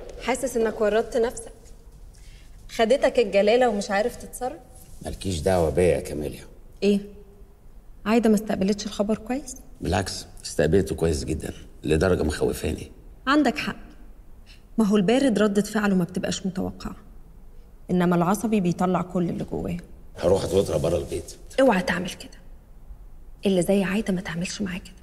حاسس انك ورطت نفسك خدتك الجلاله ومش عارف تتصرف مالكيش دعوه بيا يا كاميليا ايه عايده ما استقبلتش الخبر كويس بالعكس استقبلته كويس جدا لدرجه مخوفاني عندك حق ما هو البارد ردة فعله ما بتبقاش متوقعة إنما العصبي بيطلع كل اللي جواه هروح اتوتر بره البيت اوعى تعمل كده اللي زي عايدة ما تعملش معاه كده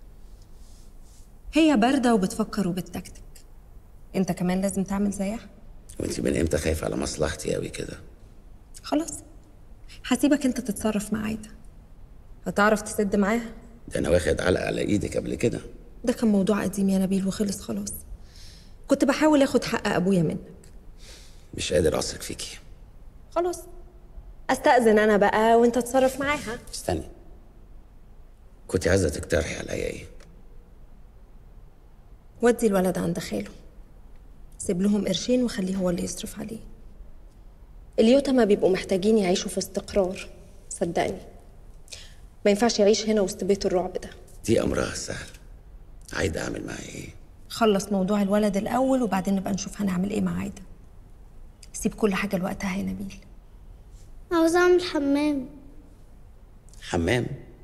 هي باردة وبتفكر وبتتكتك انت كمان لازم تعمل زيها وانت من امتى خايفه على مصلحتي قوي كده خلاص هسيبك انت تتصرف مع عايدة هتعرف تسد معاها ده انا واخد علقه على ايدك قبل كده ده كان موضوع قديم يا نبيل وخلص خلاص كنت بحاول اخد حق ابويا منك مش قادر اثق فيكي خلاص استأذن انا بقى وانت تتصرف معاها استني كنت عايزه تقترحي عليا ايه ودي الولد عند خاله سيب لهم قرشين وخليه هو اللي يصرف عليه اليوتما بيبقوا محتاجين يعيشوا في استقرار صدقني ما ينفعش يعيش هنا وسط بيت الرعب ده دي امرها سهل عايده اعمل معاها ايه خلص موضوع الولد الأول وبعدين نبقى نشوف هنعمل إيه مع عايدة سيب كل حاجة لوقتها يا نبيل عاوزة أعمل حمام حمام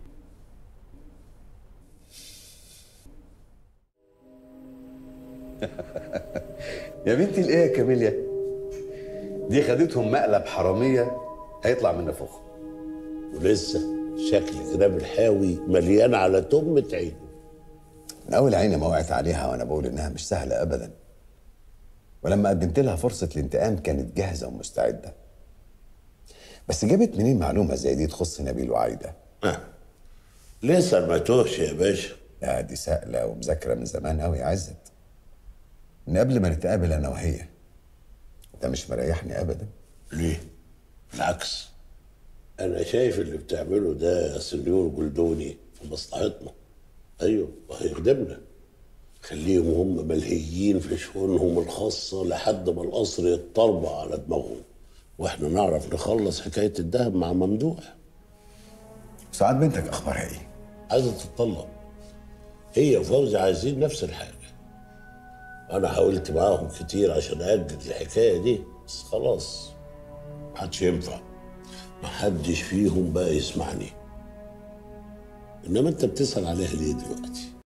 يا بنتي الايه يا كاميليا دي خدتهم مقلب حراميه هيطلع من نفوخ ولسه شكل جناب الحاوي مليان على تمة عينه من اول عيني ما وقعت عليها وانا بقول انها مش سهله ابدا ولما قدمت لها فرصه الانتقام كانت جاهزه ومستعده بس جابت منين معلومه زي دي تخص نبيل وعايده لسه ما توهش يا باشا لا دي سائله ومذاكره من زمان قوي يا عزت من قبل ما نتقابل انا وهي ده مش مريحني ابدا ليه؟ بالعكس انا شايف اللي بتعمله ده يا سنيور جلدوني في مصلحتنا ايوه وهيخدمنا خليهم هم ملهيين في شؤونهم الخاصة لحد ما القصر يتطربع على دماغهم واحنا نعرف نخلص حكاية الدهب مع ممدوح سعاد بنتك اخبارها ايه؟ عايزة تتطلق هي وفوزي عايزين نفس الحاجة أنا حاولت معاهم كتير عشان أجل الحكاية دي بس خلاص محدش ينفع محدش فيهم بقى يسمعني إنما أنت بتسأل عليها ليه دلوقتي؟